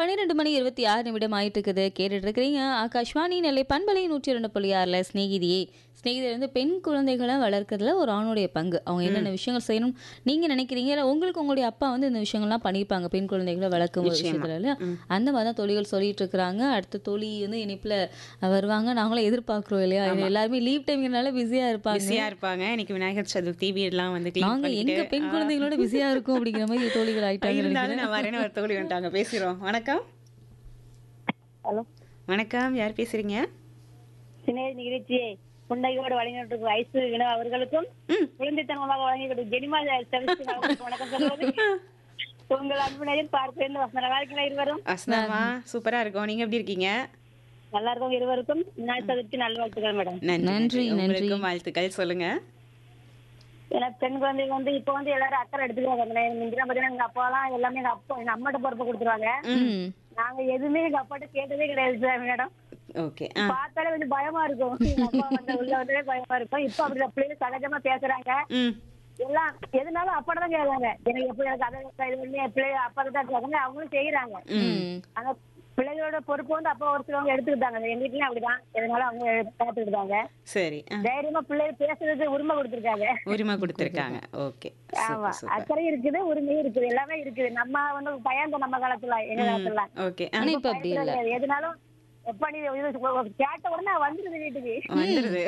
பன்னிரெண்டு மணி இருபத்தி ஆறு நிமிடம் ஆயிட்டு இருக்குது கேட்டுட்டு இருக்கிறீங்க ஆகாஷ்வாணி நெல்லை பண்பலை நூற்றி ரெண்டு புள்ளி ஆறில் ஸ்நேகிதியே ஸ்நேகிதி வந்து பெண் குழந்தைகளை வளர்க்கறதுல ஒரு ஆணுடைய பங்கு அவங்க என்னென்ன விஷயங்கள் செய்யணும் நீங்க நினைக்கிறீங்க இல்லை உங்களுக்கு உங்களுடைய அப்பா வந்து இந்த விஷயங்கள்லாம் பண்ணியிருப்பாங்க பெண் குழந்தைகளை வளர்க்கும் ஒரு விஷயத்துல இல்லையா அந்த மாதிரி தான் தொழில்கள் சொல்லிட்டு இருக்கிறாங்க அடுத்த தொழி வந்து இனிப்புல வருவாங்க நாங்களும் எதிர்பார்க்குறோம் இல்லையா இது எல்லாருமே லீவ் டைம்னால பிஸியா இருப்பாங்க பிஸியா இருப்பாங்க இன்னைக்கு விநாயகர் சதுர்த்தி வீடெல்லாம் வந்து clean நாங்க எங்க பண்ணிட்டு, பெண் ஆ, குழந்தைகளோட பிஸியா இருக்கும் அப்படிங்கிற மாதிரி தோழிகள் ஆயிட்டாங்க இருந்தாலும் நான் வரேன்னு ஒரு தோழி வந்துட்டாங்க பேசுறோம் வணக்கம் ஹலோ வணக்கம் யார் பேசுறீங்க சினை நிகழ்ச்சியை புண்டையோடு வழங்கிட்டு ஐசு வினோ அவர்களுக்கும் குழந்தைத்தனமாக வழங்கிட்டு ஜெனிமா சர்வீஸ் அவர்களுக்கு வணக்கம் சொல்வது உங்கள் அன்பு நேரில் பார்ப்பேன் நல்லா இருக்கீங்களா இருவரும் அஸ்னாமா சூப்பரா இருக்கும் நீங்க எப்படி இருக்கீங்க நல்லா இருக்கும் இருவருக்கும் நாள் சதுர்த்தி நல்ல வாழ்த்துக்கள் மேடம் நன்றி நன்றி, நன்றி. உங்களுக்கும் வாழ்த்துக்கள் சொல்லுங்க ஏன்னா பெண் குழந்தைங்க வந்து இப்போ வந்து எல்லாரும் அக்கறை எடுத்துக்கிறாங்க முந்தினா பாத்தீங்கன்னா எங்க அப்பாலாம் எல்லாமே எங்க அப்பா எங்க அம்மாட்ட பொறுப்பு கொடுத்துருவாங்க ம் நாங்க எதுவுமே எங்க அப்பாட்ட கேட்டதே கிடையாது மேடம் ஓகே பார்த்தாலே கொஞ்சம் பயமா இருக்கும் எங்க அப்பா வந்து உள்ள வந்ததே பயமா இருக்கும் இப்போ அப்படி பிள்ளைங்க சகஜமா பேசுறாங்க ம் எல்லாம் எதுனாலும் அப்பாட தான் கேட்காங்க எனக்கு எப்படி எனக்கு அதை இது பண்ணி என் பிள்ளை அப்பா தான் கேட்காங்க அவங்களும் செய்யறாங்க ம் ஆனா பிள்ளைகளோட பொறுப்பு வந்து அப்பா ஒரு சிலவங்க எடுத்துக்கிட்டாங்க எங்க வீட்லயும் அப்படிதான் எதனால அவங்க பார்த்துக்கிட்டாங்க சரி ஆ, தைரியமா பிள்ளைகள் பேசுறதுக்கு உரிமை கொடுத்துருக்காங்க உரிமை கொடுத்துருக்காங்க ஓகே ஆமா சூப்பர் சூப்பர் அக்கறை இருக்குது உரிமையும் இருக்குது எல்லாமே இருக்குது நம்ம வந்து பயந்த நம்ம காலத்துல எங்க காலத்துல ஓகே ஆனா இப்ப அப்படி இல்ல கிடையாது. எதுனாலும் எப்ப நீ இது கேட்ட உடனே வந்துருது வீட்டுக்கு வந்துருது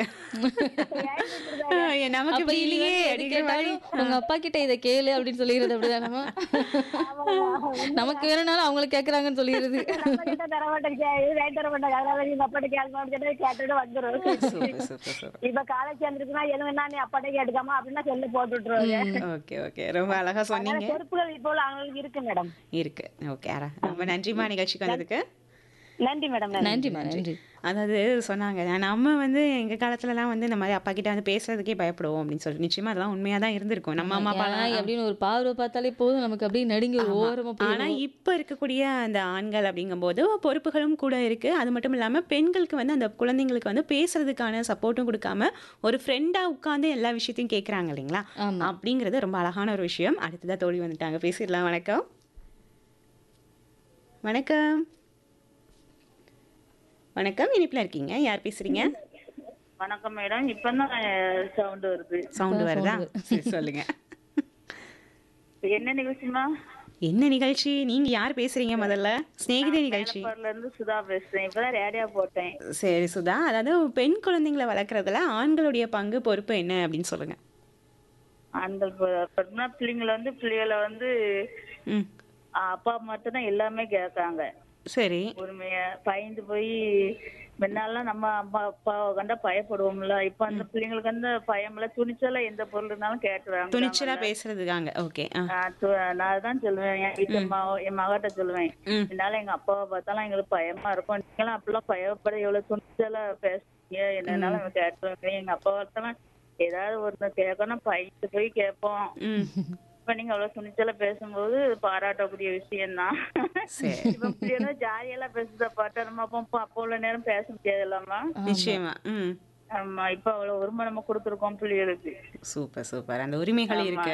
ஏ, நமக்கு அப்ப இப்படி இனி இல்லையே வந்து எது அப்படிங்கிற மாதிரி கேட்டாலும் உங்க அப்பா கிட்ட இதை கேளு அப்படின்னு சொல்லிடுறது அப்படிதானமா நமக்கு வேணும்னாலும் அவங்கள கேக்குறாங்கன்னு சொல்லிடுறது நம்ம கிட்ட தர மாட்டேன் இது வாங்கி தர மாட்டாங்க அதனால நீங்க அப்பாட்ட கேட்கணும் கேட்டுட்டு வந்துரும் சூப்பர் சூப்பர் சூப்பர் இப்ப காலேஜ் சேர்ந்துருக்குன்னா எதுவும்னா நீ அப்பாட்ட கேட்டுக்காம அப்படின்னா சொல்லி போட்டு விட்டுருவாங்க ஓகே ஓகே ரொம்ப அழகா சொன்னீங்க பொறுப்புகள் இப்போ உள்ள அவங்களுக்கு இருக்கு மேடம் இருக்கு ஓகே ஆரா ரொம்ப நன்றிமா நிகழ்ச்சிக்கு வந்ததுக்கு நன்றி மேடம் நன்றிமா நன்றி அதாவது சொன்னாங்க நம்ம வந்து எங்க காலத்துலலாம் வந்து இந்த மாதிரி அப்பா கிட்ட வந்து பேசுறதுக்கே பயப்படுவோம் அப்படின்னு சொல்லி நிச்சயமா அதெல்லாம் உண்மையா தான் இருந்திருக்கும் நம்ம அம்மா அப்பா ஏன் அப்படின்னு ஒரு பார்வை பார்த்தாலே போதும் நமக்கு அப்படியே நடுங்கி ஒரு ஓரமா ஆனா போய் இப்ப இருக்கக்கூடிய அந்த ஆண்கள் அப்படிங்கும்போது பொறுப்புகளும் கூட இருக்கு அது மட்டும் இல்லாம பெண்களுக்கு வந்து அந்த குழந்தைங்களுக்கு வந்து பேசுறதுக்கான சப்போர்ட்டும் கொடுக்காம ஒரு ஃப்ரெண்டா உட்கார்ந்து எல்லா விஷயத்தையும் கேக்குறாங்க இல்லைங்களா ஆமா. அப்படிங்கிறது ரொம்ப அழகான ஒரு விஷயம் அடுத்ததா தோழி வந்துட்டாங்க பேசிடலாம் வணக்கம் வணக்கம் வணக்கம் இனிப்புல இருக்கீங்க யார் பேசுறீங்க வணக்கம் மேடம் இப்பதான் சவுண்ட் வருது சவுண்ட் வருதா சரி சொல்லுங்க என்ன நிகழ்ச்சிமா என்ன நிகழ்ச்சி நீங்க யார் பேசுறீங்க முதல்ல சிநேகித நிகழ்ச்சி மேலப்பாடுல இருந்து சுதா பேசுறேன் இப்பதான் ரேடியோ போட்டேன் சரி சுதா அதாவது பெண் குழந்தைங்களை வளர்க்குறதுல ஆண்களுடைய பங்கு பொறுப்பு என்ன அப்படின்னு சொல்லுங்க அந்த ப- பத்தினா பிள்ளைங்களை வந்து பிள்ளைகளை வந்து ம் ஆ, அப்பா மட்டும் தான் எல்லாமே கேட்காங்க சரி உரிமைய பயந்து போய் முன்னாலாம் நம்ம அம்மா அப்பாவை கண்டா பயப்படுவோம்ல இப்ப அந்த பிள்ளைங்களுக்கு வந்து பயம்ல துணிச்சலா எந்த பொருள் இருந்தாலும் கேட்டுறாங்க துணிச்சலா பேசுறதுக்காங்க ஓகே ஆ ஆ, து- நான் தான் சொல்லுவேன் என் வீட்டு அம்மா என் மகிட்ட சொல்லுவேன் ம். என்னால எங்க அப்பாவை பார்த்தாலும் எங்களுக்கு பயமா இருக்கும் நீங்களாம் அப்பெல்லாம் பயப்பட எவ்வளவு துணிச்சலா பேசுறீங்க என்னன்னாலும் கேட்டுருவேன் எங்க அப்பா பார்த்தாலும் ஏதாவது ஒண்ணு கேட்கணும் பயந்து போய் கேட்போம் ம் இப்ப நீங்க அவ்வளவு துணிச்சலா பேசும்போது பாராட்டக்கூடிய விஷயம்தான் சரி. இப்ப பிள்ளைகளும் ஜாலியெல்லாம் பேசுறத பார்த்தா நம்ம அப்போ அப்போ உள்ள நேரம் பேச முடியாது இல்லாம நிச்சயமா ம் ஆமா இப்ப அவ்வளவு உரிமை நம்ம கொடுத்துருக்கோம் பிள்ளைகளுக்கு சூப்பர் சூப்பர் அந்த உரிமைகள் இருக்கு